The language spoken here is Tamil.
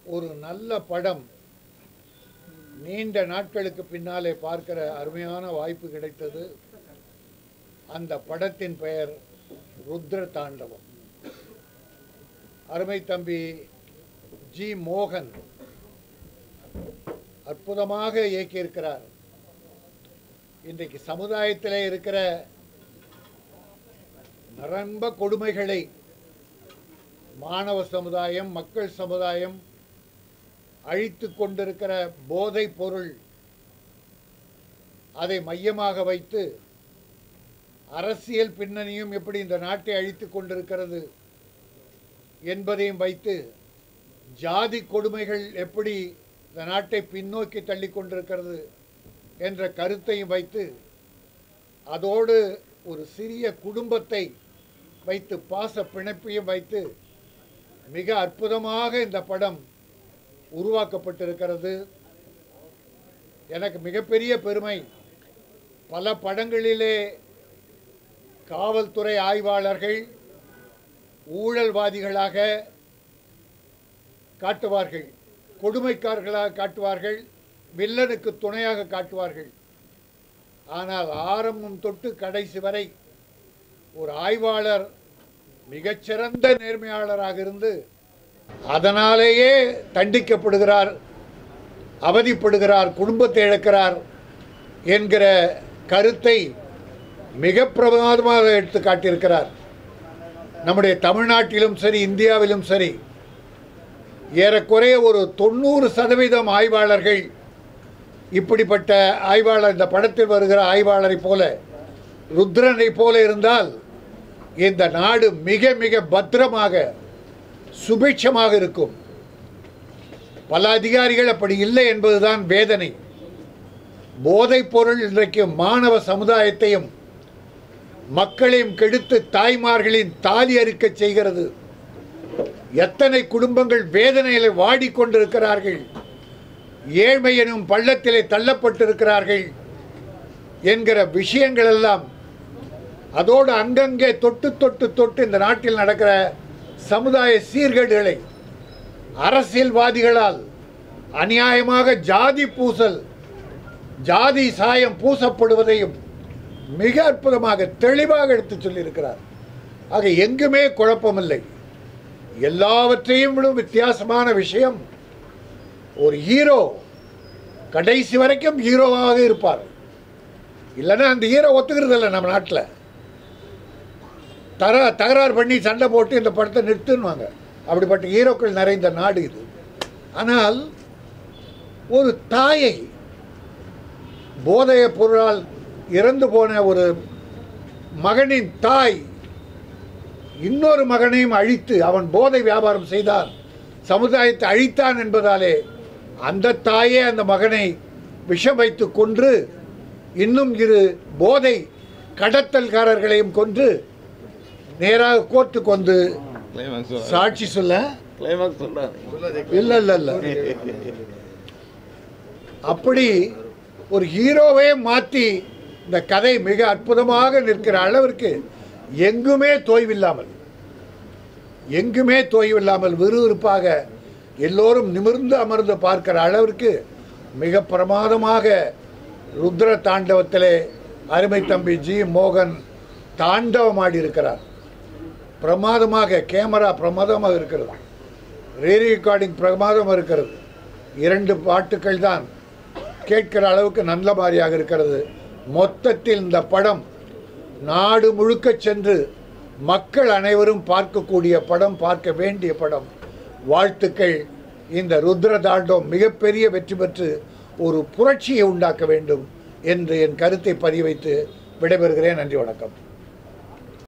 ஒரு நல்ல படம் நீண்ட நாட்களுக்கு பின்னாலே பார்க்கிற அருமையான வாய்ப்பு கிடைத்தது அந்த படத்தின் பெயர் ருத்ர தாண்டவம் அருமை தம்பி ஜி மோகன் அற்புதமாக இயக்கியிருக்கிறார் இன்றைக்கு சமுதாயத்திலே இருக்கிற நிரம்ப கொடுமைகளை மாணவ சமுதாயம் மக்கள் சமுதாயம் அழித்து கொண்டிருக்கிற போதை பொருள் அதை மையமாக வைத்து அரசியல் பின்னணியும் எப்படி இந்த நாட்டை அழித்து கொண்டிருக்கிறது என்பதையும் வைத்து ஜாதி கொடுமைகள் எப்படி இந்த நாட்டை பின்னோக்கி தள்ளி கொண்டிருக்கிறது என்ற கருத்தையும் வைத்து அதோடு ஒரு சிறிய குடும்பத்தை வைத்து பாச பிணைப்பையும் வைத்து மிக அற்புதமாக இந்த படம் உருவாக்கப்பட்டிருக்கிறது எனக்கு மிகப்பெரிய பெருமை பல படங்களிலே காவல்துறை ஆய்வாளர்கள் ஊழல்வாதிகளாக காட்டுவார்கள் கொடுமைக்காரர்களாக காட்டுவார்கள் வில்லனுக்கு துணையாக காட்டுவார்கள் ஆனால் ஆரம்பம் தொட்டு கடைசி வரை ஒரு ஆய்வாளர் மிகச்சிறந்த நேர்மையாளராக இருந்து அதனாலேயே தண்டிக்கப்படுகிறார் அவதிப்படுகிறார் குடும்பத்தை இழக்கிறார் என்கிற கருத்தை மிக பிரமாதமாக எடுத்து காட்டியிருக்கிறார் நம்முடைய தமிழ்நாட்டிலும் சரி இந்தியாவிலும் சரி ஏறக்குறைய ஒரு தொண்ணூறு சதவீதம் ஆய்வாளர்கள் இப்படிப்பட்ட ஆய்வாளர் இந்த படத்தில் வருகிற ஆய்வாளரைப் போல ருத்ரனை போல இருந்தால் இந்த நாடு மிக மிக பத்திரமாக சுபிட்சமாக இருக்கும் பல அதிகாரிகள் அப்படி இல்லை என்பதுதான் வேதனை போதைப் பொருள் இன்றைக்கு மாணவ சமுதாயத்தையும் மக்களையும் கெடுத்து தாய்மார்களின் தாலி அறுக்கச் செய்கிறது எத்தனை குடும்பங்கள் வேதனையில் வாடிக்கொண்டிருக்கிறார்கள் ஏழ்மை எனும் பள்ளத்திலே தள்ளப்பட்டிருக்கிறார்கள் என்கிற விஷயங்கள் எல்லாம் அதோடு அங்கங்கே தொட்டு தொட்டு தொட்டு இந்த நாட்டில் நடக்கிற சமுதாய சீர்கேடுகளை அரசியல்வாதிகளால் அநியாயமாக ஜாதி பூசல் ஜாதி சாயம் பூசப்படுவதையும் மிக அற்புதமாக தெளிவாக எடுத்து சொல்லியிருக்கிறார் ஆக எங்குமே குழப்பமில்லை எல்லாவற்றையும் விட வித்தியாசமான விஷயம் ஒரு ஹீரோ கடைசி வரைக்கும் ஹீரோவாக இருப்பார் இல்லைன்னா அந்த ஹீரோ ஒத்துக்கிறது இல்லை நம்ம நாட்டில் தர தகராறு பண்ணி சண்டை போட்டு இந்த படத்தை நிறுத்துன்னுவாங்க அப்படிப்பட்ட ஹீரோக்கள் நிறைந்த நாடு இது ஆனால் ஒரு தாயை போதைய பொருளால் இறந்து போன ஒரு மகனின் தாய் இன்னொரு மகனையும் அழித்து அவன் போதை வியாபாரம் செய்தான் சமுதாயத்தை அழித்தான் என்பதாலே அந்த தாயே அந்த மகனை விஷம் வைத்து கொன்று இன்னும் இரு போதை கடத்தல்காரர்களையும் கொன்று நேராக கோர்ட்டுக்கு வந்து கிளைமாக்ஸ் சாட்சி சொல்ல கிளைமாக்ஸ் சொல்றாரு இல்ல இல்ல இல்ல அப்படி ஒரு ஹீரோவே மாற்றி இந்த கதை மிக அற்புதமாக நிற்கிற அளவிற்கு எங்குமே தோய்வில்லாமல் எங்குமே தோய்வில்லாமல் விறுவிறுப்பாக எல்லோரும் நிமிர்ந்து அமர்ந்து பார்க்கிற அளவிற்கு மிக பிரமாதமாக ருத்ர தாண்டவத்திலே அருமை தம்பி ஜி மோகன் தாண்டவமாடி இருக்கிறார் பிரமாதமாக கேமரா பிரமாதமாக இருக்கிறது ரீ ரெக்கார்டிங் பிரமாதமாக இருக்கிறது இரண்டு பாட்டுக்கள் தான் கேட்கிற அளவுக்கு நல்ல மாதிரியாக இருக்கிறது மொத்தத்தில் இந்த படம் நாடு முழுக்க சென்று மக்கள் அனைவரும் பார்க்கக்கூடிய படம் பார்க்க வேண்டிய படம் வாழ்த்துக்கள் இந்த ருத்ர தாண்டம் மிகப்பெரிய வெற்றி பெற்று ஒரு புரட்சியை உண்டாக்க வேண்டும் என்று என் கருத்தை பதிவைத்து விடைபெறுகிறேன் நன்றி வணக்கம்